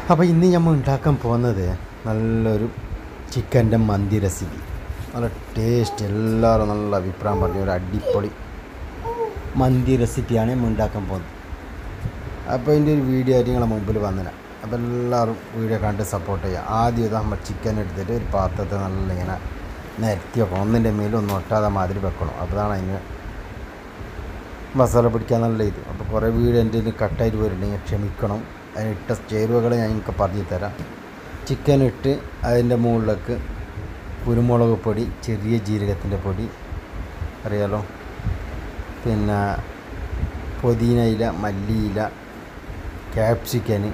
അപ്പോൾ ഇന്ന് നമ്മൾ ഉണ്ടാക്കാൻ പോകുന്നത് നല്ലൊരു ചിക്കൻ്റെ മന്തി റെസിപ്പി നല്ല ടേസ്റ്റ് എല്ലാവരും നല്ല അഭിപ്രായം പറഞ്ഞു ഒരു അടിപൊളി മന്തി റെസിപ്പിയാണ് നമ്മൾ ഉണ്ടാക്കാൻ പോകുന്നത് അപ്പോൾ ഇതിൻ്റെ ഒരു വീഡിയോ ആയിട്ട് നിങ്ങളെ മുമ്പിൽ വന്നില്ല അപ്പോൾ എല്ലാവരും വീഡിയോ കണ്ട് സപ്പോർട്ട് ചെയ്യുക ആദ്യം ഇത് നമ്മൾ ചിക്കൻ എടുത്തിട്ട് ഒരു പാത്രത്തിൽ നല്ല ഇങ്ങനെ നിരത്തി വെക്കണം ഒന്നിൻ്റെ മേലും ഒന്നും ഒട്ടാതെ മാതിരി വെക്കണം അപ്പോഴാണ് അതിന് മസാല പിടിക്കാൻ നല്ല ഇത് അപ്പോൾ കുറേ വീട് എൻ്റെ കയ്യിൽ കട്ടായിട്ട് വരുന്നുണ്ടെങ്കിൽ ക്ഷമിക്കണം അതിനിട്ട ചേരുവകൾ ഞാൻ നിങ്ങൾക്ക് പറഞ്ഞു തരാം ചിക്കൻ ഇട്ട് അതിൻ്റെ മുകളിലേക്ക് കുരുമുളക് പൊടി ചെറിയ ജീരകത്തിൻ്റെ പൊടി അറിയാലോ പിന്നെ പുതിന ഇല മല്ലിയില ക്യാപ്സിക്കന്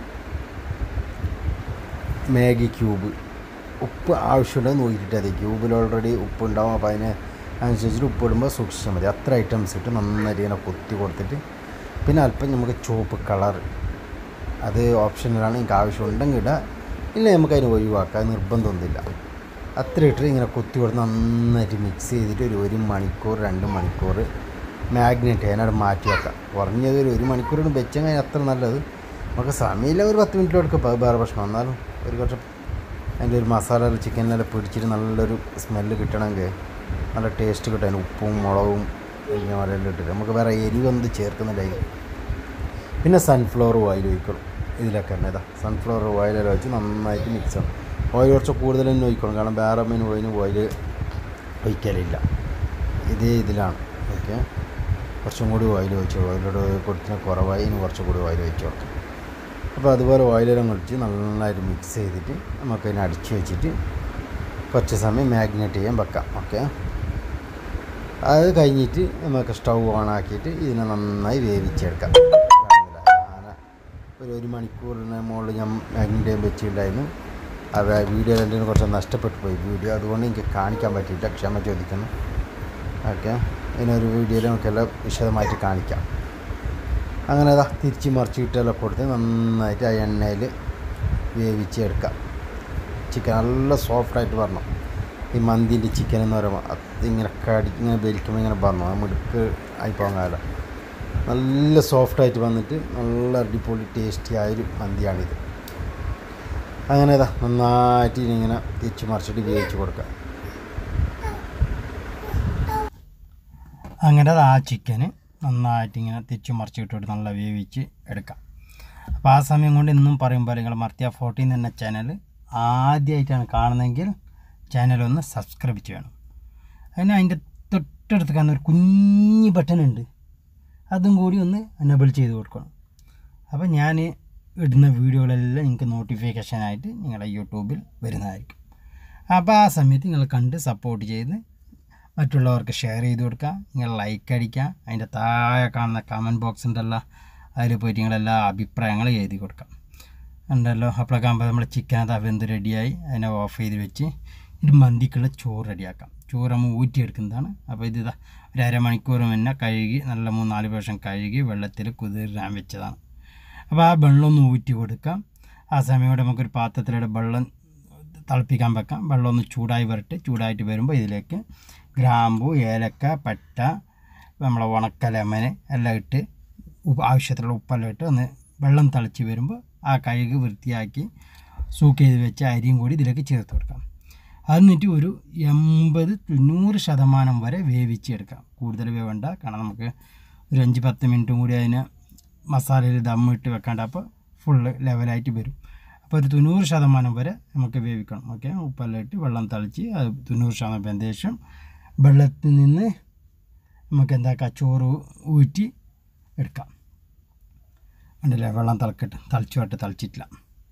മാഗി ക്യൂബ് ഉപ്പ് ആവശ്യമുണ്ടെന്ന് നോക്കിയിട്ട് മതി ക്യൂബിൽ ഓൾറെഡി ഉപ്പ് ഉണ്ടാവും അപ്പോൾ അതിന് അനുസരിച്ചിട്ട് ഉപ്പ് ഇടുമ്പോൾ സൂക്ഷിച്ചാൽ മതി അത്ര ഐറ്റംസ് ഇട്ട് നന്നായിട്ട് ഇങ്ങനെ കൊത്തി കൊടുത്തിട്ട് പിന്നെ അല്പം നമുക്ക് ചുവപ്പ് കളർ അത് ഓപ്ഷനിലാണ് എനിക്ക് ആവശ്യമുണ്ടെങ്കിൽ ഇടുക ഇല്ല നമുക്ക് അതിന് ഒഴിവാക്കാം നിർബന്ധമൊന്നുമില്ല അത്ര ഇട്ടിട്ട് ഇങ്ങനെ കൊത്തി കൊടുത്ത് നന്നായിട്ട് മിക്സ് ചെയ്തിട്ട് ഒരു ഒരു മണിക്കൂർ രണ്ട് മണിക്കൂർ മാഗ്നേറ്റ് ചെയ്യാനവിടെ മാറ്റി വെക്കാം കുറഞ്ഞത് ഒരു ഒരു മണിക്കൂറിന് വെച്ചെങ്കിൽ അത്ര നല്ലത് നമുക്ക് സമയമില്ല ഒരു പത്ത് മിനിറ്റ് എടുക്കും അത് വേറെ പ്രശ്നം എന്നാലും ഒരു കുറച്ച് അതിൻ്റെ ഒരു മസാല ചിക്കനിലെല്ലാം പിടിച്ചിട്ട് നല്ലൊരു സ്മെല്ല് കിട്ടണമെങ്കിൽ നല്ല ടേസ്റ്റ് കിട്ടും അതിന് ഉപ്പും മുളകും ഇങ്ങനെ എല്ലാം ഇട്ടിട്ട് നമുക്ക് വേറെ എരിവൊന്നും ചേർക്കുന്നില്ല പിന്നെ സൺഫ്ലവർ ഓയിൽ ഒഴിക്കണം ഇതിലൊക്കെ തന്നെ ഇതാ സൺഫ്ലവർ ഓയിലെല്ലാം വെച്ച് നന്നായിട്ട് മിക്സ് ചെയ്യണം ഓയിൽ കുറച്ച് കൂടുതൽ തന്നെ ഒഴിക്കണം കാരണം വേറെ മീൻ ഓയിന് ഓയിൽ ഒഴിക്കലില്ല ഇതേ ഇതിലാണ് ഓക്കെ കുറച്ചും കൂടി ഓയിൽ ഒഴിച്ചു ഓയിലോട് കൊടുത്തിന് കുറവായി ഇനി കുറച്ചും കൂടി ഓയിൽ ഒഴിച്ചു കൊടുക്കും അപ്പോൾ അതുപോലെ ഓയിലെല്ലാം ഒഴിച്ച് നന്നായിട്ട് മിക്സ് ചെയ്തിട്ട് നമുക്കതിനെ അടിച്ച് വെച്ചിട്ട് കുറച്ച് സമയം മാഗ്നേറ്റ് ചെയ്യാൻ വെക്കാം ഓക്കെ അത് കഴിഞ്ഞിട്ട് നമുക്ക് സ്റ്റൗ ഓൺ ആക്കിയിട്ട് ഇതിനെ നന്നായി വേവിച്ചെടുക്കാം അങ്ങനെ ഒരു ഒരു മണിക്കൂറിന് മുകളിൽ ഞാൻ മാഗ്നേറ്റ് ചെയ്യാൻ വെച്ചിട്ടുണ്ടായിരുന്നു അത് വീഡിയോ രണ്ടിനും കുറച്ച് നഷ്ടപ്പെട്ടു പോയി വീഡിയോ അതുകൊണ്ട് എനിക്ക് കാണിക്കാൻ പറ്റിയില്ല ക്ഷമ ചോദിക്കുന്നു ഓക്കെ ഇതിനൊരു വീഡിയോയിൽ നമുക്കെല്ലാം വിശദമായിട്ട് കാണിക്കാം അങ്ങനെ അതാ തിരിച്ച് മറിച്ച് കിട്ടെല്ലാം കൊടുത്ത് നന്നായിട്ട് ആ എണ്ണയിൽ വേവിച്ചെടുക്കാം ചിക്കൻ നല്ല സോഫ്റ്റായിട്ട് വരണം ഈ മന്തിൻ്റെ ചിക്കൻ എന്ന് പറയുമ്പോൾ അത് ഇങ്ങനെ കടി ഇങ്ങനെ വലിക്കുമ്പോൾ ഇങ്ങനെ പറഞ്ഞു ആ മിടുക്ക് ആയി പോകാമല്ലോ നല്ല സോഫ്റ്റായിട്ട് വന്നിട്ട് നല്ല അടിപൊളി ടേസ്റ്റി ആയൊരു മന്തിയാണിത് അങ്ങനെ ഇതാ നന്നായിട്ട് ഇങ്ങനെ തിരിച്ച് മറിച്ചിട്ട് വേവിച്ച് കൊടുക്കുക അങ്ങനെ അത് ആ ചിക്കന് നന്നായിട്ട് ഇങ്ങനെ തിരിച്ച് മറിച്ച് ഇട്ടിട്ട് നല്ല വേവിച്ച് എടുക്കാം അപ്പോൾ ആ സമയം കൊണ്ട് ഇന്നും പറയുമ്പോൾ നിങ്ങൾ മർത്തിയ ഫോർട്ടീൻ എന്ന ചാനൽ ആദ്യമായിട്ടാണ് കാണുന്നതെങ്കിൽ ചാനലൊന്ന് സബ്സ്ക്രൈബ് ചെയ്യണം അതിന് അതിൻ്റെ തൊട്ടടുത്ത് കാണുന്ന ഒരു കുഞ്ഞ് ബട്ടൺ ഉണ്ട് അതും കൂടി ഒന്ന് എനബിൾ ചെയ്ത് കൊടുക്കണം അപ്പോൾ ഞാൻ ഇടുന്ന വീഡിയോകളെല്ലാം നിങ്ങൾക്ക് നോട്ടിഫിക്കേഷനായിട്ട് നിങ്ങളുടെ യൂട്യൂബിൽ വരുന്നതായിരിക്കും അപ്പോൾ ആ സമയത്ത് നിങ്ങൾ കണ്ട് സപ്പോർട്ട് ചെയ്ത് മറ്റുള്ളവർക്ക് ഷെയർ ചെയ്ത് കൊടുക്കുക നിങ്ങൾ ലൈക്ക് അടിക്കുക അതിൻ്റെ താഴെ കാണുന്ന കമൻറ്റ് ബോക്സ് ഉണ്ടല്ലോ അതിൽ പോയിട്ട് നിങ്ങളെല്ലാ അഭിപ്രായങ്ങളും എഴുതി കൊടുക്കാം ഉണ്ടല്ലോ അപ്പോഴൊക്കെ ആകുമ്പോൾ നമ്മൾ ചിക്കൻ അത് വെന്ത് റെഡിയായി അതിനെ ഓഫ് ചെയ്ത് വെച്ച് ഇത് മന്തിക്കുള്ള ചോറ് റെഡിയാക്കാം ചോറ് നമ്മൾ ഊറ്റിയെടുക്കുന്നതാണ് അപ്പോൾ ഇത് ഇതാ ഒരു അരമണിക്കൂർ മുന്നേ കഴുകി നല്ല മൂന്നാല് പ്രാവശ്യം കഴുകി വെള്ളത്തിൽ കുതിരാൻ വെച്ചതാണ് അപ്പോൾ ആ വെള്ളം ഒന്ന് ഊറ്റി കൊടുക്കാം ആ സമയം കൊണ്ട് നമുക്കൊരു പാത്രത്തിലൂടെ വെള്ളം തിളപ്പിക്കാൻ വെക്കാം വെള്ളം ഒന്ന് ചൂടായി വരട്ടെ ചൂടായിട്ട് വരുമ്പോൾ ഇതിലേക്ക് ഗ്രാമ്പു ഏലക്ക പട്ട നമ്മളെ ഉണക്ക ലെമന് എല്ലാം ഇട്ട് ഉപ്പ് ആവശ്യത്തിലുള്ള ഉപ്പെല്ലാം ഇട്ട് ഒന്ന് വെള്ളം തിളച്ച് വരുമ്പോൾ ആ കഴുകി വൃത്തിയാക്കി സൂക്ക് ചെയ്ത് വെച്ച അരിയും കൂടി ഇതിലേക്ക് ചേർത്ത് കൊടുക്കാം എന്നിട്ട് ഒരു എൺപത് തൊണ്ണൂറ് ശതമാനം വരെ വേവിച്ചെടുക്കാം കൂടുതൽ വേവണ്ട കാരണം നമുക്ക് ഒരു അഞ്ച് പത്ത് മിനിറ്റും കൂടി അതിന് മസാലയിൽ ദമ്മിട്ട് വെക്കാണ്ട് അപ്പോൾ ഫുള്ള് ലെവലായിട്ട് വരും അപ്പോൾ ഒരു തൊണ്ണൂറ് ശതമാനം വരെ നമുക്ക് വേവിക്കണം ഓക്കെ ഉപ്പെല്ലാം ഇട്ട് വെള്ളം തളിച്ച് അത് തൊണ്ണൂറ് ശതമാനം വെന്ത ശേഷം വെള്ളത്തിൽ നിന്ന് നമുക്ക് എന്താക്കാം ചോറ് ഊറ്റി എടുക്കാം ഉണ്ടല്ലേ വെള്ളം തിളക്കട്ടെ തിളച്ച് വട്ട് തിളച്ചിട്ടില്ല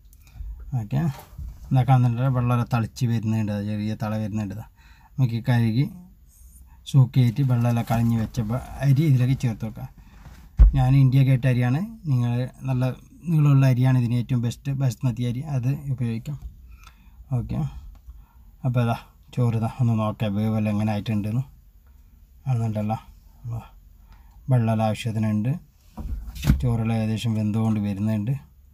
ഓക്കെ എന്താ കാണുന്നുണ്ട് വെള്ളം തിളച്ച് വരുന്നുണ്ട് ചെറിയ തള വരുന്നുണ്ട് നമുക്ക് കഴുകി സൂക്ക് ചെയ്തിട്ട് വെള്ളമെല്ലാം കളഞ്ഞ് വെച്ച അരി ഇതിലേക്ക് ചേർത്ത് വെക്കാം ഞാൻ ഇന്ത്യ ഗേറ്റ് അരിയാണ് നിങ്ങൾ നല്ല നീളമുള്ള അരിയാണ് ഇതിന് ഏറ്റവും ബെസ്റ്റ് ബസ്മതി അരി അത് ഉപയോഗിക്കാം ഓക്കെ അപ്പോൾ ഇതാ ചോറ് ഇതാ ഒന്ന് നോക്കാം വേവെല്ലാം എങ്ങനെ ആയിട്ടുണ്ടെന്ന് ആണെന്നുണ്ടല്ലോ വെള്ളം ആവശ്യത്തിനുണ്ട് ചോറെല്ലാം ഏകദേശം വെന്തുകൊണ്ട് വരുന്നുണ്ട്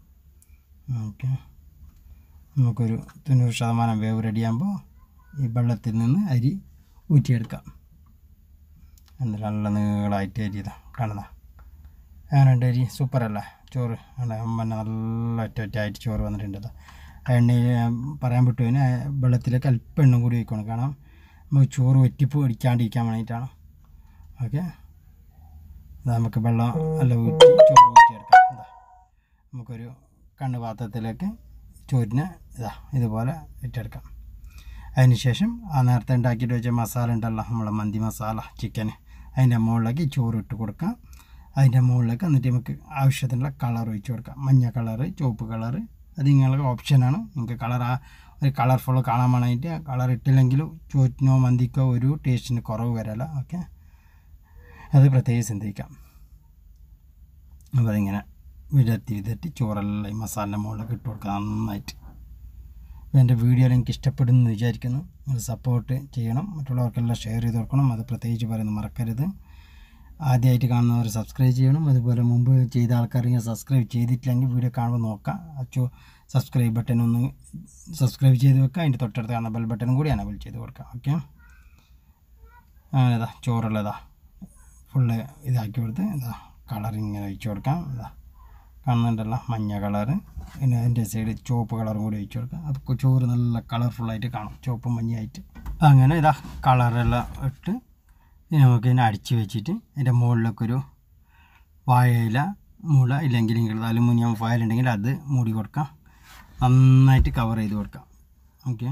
ഓക്കെ നമുക്കൊരു തൊണ്ണൂറ് ശതമാനം വേവ് റെഡിയാകുമ്പോൾ ഈ വെള്ളത്തിൽ നിന്ന് അരി ഊറ്റിയെടുക്കാം എന്നിട്ട് നല്ല നീളമായിട്ട് അരി ഇതാ കാണുന്ന അങ്ങനെയുണ്ട് അരി സൂപ്പറല്ലേ ചോറ് കണ്ട പിന്നെ നല്ല ഒറ്റ ഒറ്റയായിട്ട് ചോറ് വന്നിട്ടുണ്ട് ഇതാ എണ്ണ പറയാൻ വിട്ടു അതിന് വെള്ളത്തിലേക്ക് അല്പം എണ്ണം കൂടി ഒഴിക്കണം കാരണം നമുക്ക് ചോറ് വെറ്റിപ്പ് അടിക്കാണ്ടിരിക്കാൻ വേണ്ടിയിട്ടാണ് ഓക്കെ നമുക്ക് വെള്ളം നല്ല ഊറ്റി ചോറ് ഊറ്റിയെടുക്കാം ഇതാ നമുക്കൊരു കണ്ണ് പാത്രത്തിലേക്ക് ചോറിന് ഇതാ ഇതുപോലെ ഇട്ടെടുക്കാം അതിനുശേഷം ആ നേരത്തെ ഉണ്ടാക്കിയിട്ട് വെച്ച മസാല ഉണ്ടല്ലോ നമ്മളെ മന്തി മസാല ചിക്കന് അതിൻ്റെ മുകളിലേക്ക് ചോറ് ഇട്ട് കൊടുക്കാം അതിൻ്റെ മുകളിലേക്ക് എന്നിട്ട് നമുക്ക് ആവശ്യത്തിനുള്ള കളർ ഒഴിച്ച് കൊടുക്കാം മഞ്ഞ കളറ് ചുവപ്പ് കളറ് അത് നിങ്ങൾക്ക് ഓപ്ഷനാണ് നിങ്ങൾക്ക് കളർ ആ ഒരു കളർഫുൾ കാണാൻ വേണമെങ്കിൽ കളർ ഇട്ടില്ലെങ്കിലും ചോറ്റിനോ മന്തിക്കോ ഒരു ടേസ്റ്റിന് കുറവ് വരല്ല ഓക്കെ അത് പ്രത്യേകം ചിന്തിക്കാം അപ്പോൾ അതിങ്ങനെ വിടർത്തി വിതർത്തി ചോറെല്ലാം ഈ മസാലൻ്റെ മുകളിലേക്ക് ഇട്ട് കൊടുക്കുക നന്നായിട്ട് അപ്പോൾ എൻ്റെ വീഡിയോ എനിക്ക് ഇഷ്ടപ്പെടുന്നു എന്ന് വിചാരിക്കുന്നു നിങ്ങൾ സപ്പോർട്ട് ചെയ്യണം മറ്റുള്ളവർക്കെല്ലാം ഷെയർ ചെയ്ത് കൊടുക്കണം അത് പ്രത്യേകിച്ച് പറയുന്നത് മറക്കരുത് ആദ്യമായിട്ട് കാണുന്നവർ സബ്സ്ക്രൈബ് ചെയ്യണം അതുപോലെ മുമ്പ് ചെയ്ത ആൾക്കാർ ഇങ്ങനെ സബ്സ്ക്രൈബ് ചെയ്തിട്ടില്ലെങ്കിൽ വീഡിയോ കാണുമ്പോൾ നോക്കാം അച്ചോ സബ്സ്ക്രൈബ് ബട്ടൺ ഒന്ന് സബ്സ്ക്രൈബ് ചെയ്ത് വെക്കുക അതിൻ്റെ തൊട്ടടുത്ത് കാണുന്ന ബെൽ ബട്ടണും കൂടി അനബിൾ ചെയ്ത് കൊടുക്കാം ഓക്കെ അങ്ങനെ ഇതാ ചോറുള്ളതാ ഫുള്ള് ഇതാക്കി കൊടുത്ത് ഇതാ കളർ ഇങ്ങനെ ഒഴിച്ച് കൊടുക്കാം ഇതാ കാണുന്നുണ്ടല്ലോ മഞ്ഞ കളറ് പിന്നെ അതിൻ്റെ സൈഡ് ചുവപ്പ് കളറും കൂടി ഒഴിച്ച് കൊടുക്കാം അപ്പോൾ ചോറ് നല്ല കളർഫുള്ളായിട്ട് കാണും ചുവപ്പും മഞ്ഞയായിട്ട് അങ്ങനെ ഇതാ കളറെല്ലാം ഇട്ട് ഇനി നമുക്ക് ഇതിനെ അടിച്ച് വെച്ചിട്ട് അതിൻ്റെ മുകളിലേക്കൊരു വാഴയില മുള ഇല്ലെങ്കിൽ ഇങ്ങനത്തെ അലുമിനിയം ഫോയിൽ ഉണ്ടെങ്കിൽ അത് മൂടി കൊടുക്കാം നന്നായിട്ട് കവർ ചെയ്ത് കൊടുക്കാം ഓക്കെ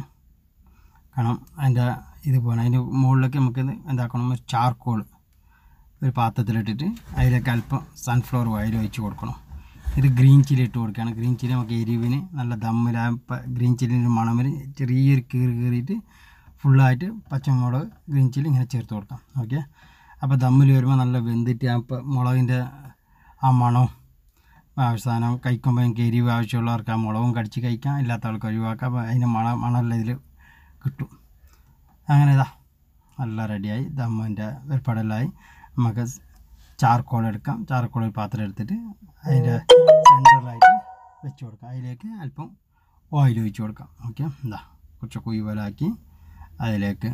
കാരണം അതിൻ്റെ ഇത് പോകണം അതിൻ്റെ മുകളിലേക്ക് നമുക്കിത് എന്താക്കണം ഒരു ചാർക്കോൾ ഒരു പാത്രത്തിലിട്ടിട്ട് അതിലേക്ക് അല്പം സൺഫ്ലവർ ഓയിൽ ഒഴിച്ച് കൊടുക്കണം ഇത് ഗ്രീൻ ചില്ലി ഇട്ട് കൊടുക്കുകയാണ് ഗ്രീൻ ചില്ലി നമുക്ക് എരിവിന് നല്ല ദമ്മിൽ ആ പ- ഗ്രീൻ ചില്ലിൻ്റെ മണമിൽ ചെറിയൊരു കീറി കീറിയിട്ട് ഫുള്ളായിട്ട് പച്ചമുളക് ഗ്രീൻ ചില്ലി ഇങ്ങനെ ചേർത്ത് കൊടുക്കാം ഓക്കെ അപ്പോൾ ദമ്മിൽ വരുമ്പോൾ നല്ല വെന്തിട്ട് ആ പ- മുളകിൻ്റെ ആ മണവും അവസാനം കഴിക്കുമ്പോൾ എനിക്ക് എരിവ് ആവശ്യമുള്ളവർക്ക് ആ മുളകും കടിച്ച് കഴിക്കാം ഇല്ലാത്ത ആൾക്ക് ഒഴിവാക്കാം അപ്പോൾ അതിൻ്റെ മണ മണമെല്ലാം ഇതിൽ കിട്ടും അങ്ങനെ ഇതാ നല്ല റെഡിയായി ദമ്മിൻ്റെ ഏർപ്പാടെല്ലാമായി നമുക്ക് ചാർക്കോൾ എടുക്കാം ചാർക്കോൾ ഒരു പാത്രം എടുത്തിട്ട് അതിൻ്റെ സെൻറ്ററിലായിട്ട് വെച്ച് കൊടുക്കാം അതിലേക്ക് അല്പം ഓയിൽ ഒഴിച്ച് കൊടുക്കാം ഓക്കെ എന്താ കുറച്ച് കുഴി പോലാക്കി അതിലേക്ക്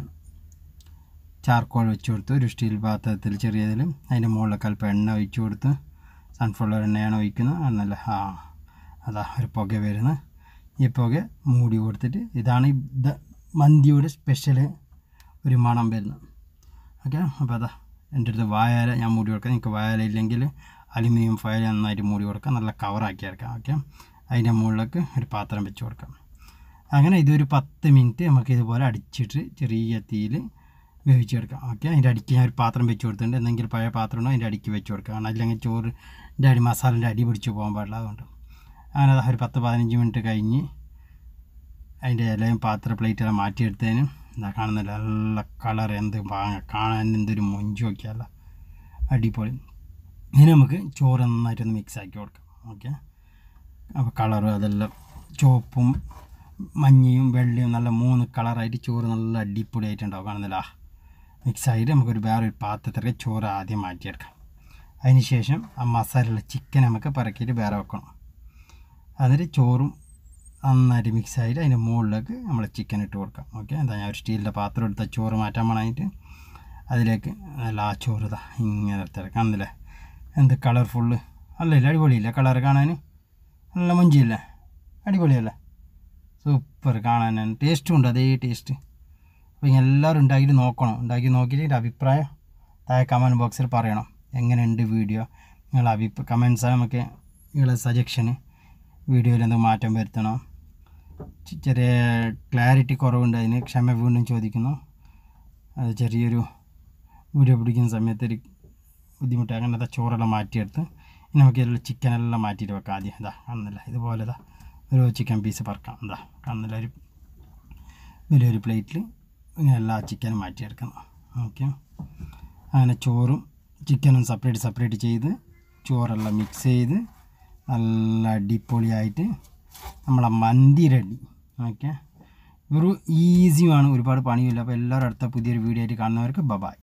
ചാർക്കോൾ വെച്ച് കൊടുത്ത് ഒരു സ്റ്റീൽ പാത്രത്തിൽ ചെറിയതിൽ അതിൻ്റെ മുകളിലൊക്കെ അല്പം എണ്ണ ഒഴിച്ച് കൊടുത്ത് സൺഫ്ലവർ എണ്ണയാണ് ഒഴിക്കുന്നത് എന്നല്ല ആ അതാ ഒരു പുക വരുന്നത് ഈ പുക മൂടി കൊടുത്തിട്ട് ഇതാണ് ഈ ദ മന്തിയുടെ സ്പെഷ്യൽ ഒരു മണം വരുന്നത് ഓക്കെ അപ്പോൾ അതാ എൻ്റെ അടുത്ത് വായാല ഞാൻ മൂടി കൊടുക്കാം നിങ്ങൾക്ക് വായാല ഇല്ലെങ്കിൽ അലുമിനിയം ഫോയിൽ നന്നായിട്ട് മൂടി കൊടുക്കാം നല്ല കവറാക്കി എടുക്കാം ഓക്കെ അതിൻ്റെ മുകളിലേക്ക് ഒരു പാത്രം വെച്ച് കൊടുക്കാം അങ്ങനെ ഇതൊരു പത്ത് മിനിറ്റ് നമുക്ക് ഇതുപോലെ അടിച്ചിട്ട് ചെറിയ തീയിൽ വേവിച്ചെടുക്കാം ഓക്കെ അതിൻ്റെ അടിക്ക് ഞാൻ ഒരു പാത്രം വെച്ച് കൊടുത്തിട്ടുണ്ട് എന്തെങ്കിലും പഴയ പാത്രം ഉണ്ടോ അതിൻ്റെ അടിക്ക് വെച്ച് കൊടുക്കാം കാരണം അല്ലെങ്കിൽ ചോറിൻ്റെ അടി മസാലൻ്റെ അടി പിടിച്ച് പോകാൻ പാടില്ല അതുകൊണ്ട് അങ്ങനെ അതാ ഒരു പത്ത് പതിനഞ്ച് മിനിറ്റ് കഴിഞ്ഞ് അതിൻ്റെ ഇലയും പാത്ര പ്ലേറ്റെല്ലാം മാറ്റിയെടുത്തതിന് എന്താ കാണുന്നില്ല നല്ല കളർ എന്ത് വാങ്ങ കാണാൻ എന്തൊരു മൊഞ്ചു നോക്കിയല്ല അടിപൊളി ഇനി നമുക്ക് ചോറ് നന്നായിട്ടൊന്ന് മിക്സ് ആക്കി കൊടുക്കാം ഓക്കെ അപ്പോൾ കളറും അതെല്ലാം ചുവപ്പും മഞ്ഞയും വെള്ളയും നല്ല മൂന്ന് കളറായിട്ട് ചോറ് നല്ല അടിപൊളിയായിട്ടുണ്ടാവും കാണുന്നില്ല മിക്സ് ആയിട്ട് നമുക്കൊരു വേറെ ഒരു പാത്രത്തിലേക്ക് ചോറ് ആദ്യം മാറ്റിയെടുക്കാം അതിന് ശേഷം ആ മസാലയുള്ള ചിക്കൻ നമുക്ക് പറക്കിയിട്ട് വേറെ വെക്കണം എന്നിട്ട് ചോറും നന്നായിട്ട് മിക്സ് ആയിട്ട് അതിൻ്റെ മുകളിലേക്ക് നമ്മൾ ചിക്കൻ ഇട്ട് കൊടുക്കാം ഓക്കെ എന്താ ഞാൻ ഒരു സ്റ്റീലിൻ്റെ പാത്രം എടുത്ത ചോറ് മാറ്റാൻ വേണമെങ്കിൽ അതിലേക്ക് നല്ല ആ ചോറ് ഇതാ ഇങ്ങനെ എടുത്തിട്ട് കാണുന്നില്ലേ എന്ത് കളർഫുള്ള് അല്ല ഇല്ല അടിപൊളിയില്ല കളർ കാണാൻ നല്ല മൊഞ്ചിയല്ലേ അടിപൊളിയല്ലേ സൂപ്പർ കാണാൻ ടേസ്റ്റും ഉണ്ട് അതേ ടേസ്റ്റ് അപ്പോൾ ഇങ്ങനെ എല്ലാവരും ഉണ്ടാക്കിയിട്ട് നോക്കണം ഉണ്ടാക്കി നോക്കിയിട്ട് എൻ്റെ അഭിപ്രായം താഴെ കമൻറ്റ് ബോക്സിൽ പറയണം എങ്ങനെയുണ്ട് വീഡിയോ നിങ്ങളുടെ അഭിപ്രായ കമൻസ് നമുക്ക് നിങ്ങളുടെ സജഷന് വീഡിയോയിൽ എന്തെങ്കിലും മാറ്റം വരുത്തണം ചെ- ചെറിയ ക്ലാരിറ്റി കുറവുണ്ട് അതിന് ക്ഷമ വീണ്ടും ചോദിക്കുന്നു അത് ചെറിയൊരു വീഡിയോ പിടിക്കുന്ന സമയത്ത് ഒരു ബുദ്ധിമുട്ട് അങ്ങനത്തെ ചോറെല്ലാം മാറ്റിയെടുത്ത് ഇനി നമുക്ക് ഇതിലുള്ള ചിക്കനെല്ലാം മാറ്റിയിട്ട് വെക്കാം ആദ്യം ഇതാ കാണുന്നില്ല ഇതുപോലെ ഇതാ ഒരു ചിക്കൻ പീസ് പറക്കാം ഇതാ കാണുന്നില്ല ഒരു വലിയൊരു പ്ലേറ്റിൽ ഇങ്ങനെ എല്ലാ ചിക്കനും മാറ്റിയെടുക്കണം ഓക്കെ അങ്ങനെ ചോറും ചിക്കനും സെപ്പറേറ്റ് സെപ്പറേറ്റ് ചെയ്ത് ചോറെല്ലാം മിക്സ് ചെയ്ത് നല്ല അടിപൊളിയായിട്ട് നമ്മളെ മന്തി റെഡി ഓക്കെ ഒരു ഈസിയുമാണ് ഒരുപാട് പണിയില്ല അപ്പോൾ എല്ലാവരും അടുത്ത പുതിയൊരു വീഡിയോ ആയിട്ട് കാണുന്നവർക്ക് ബബായ്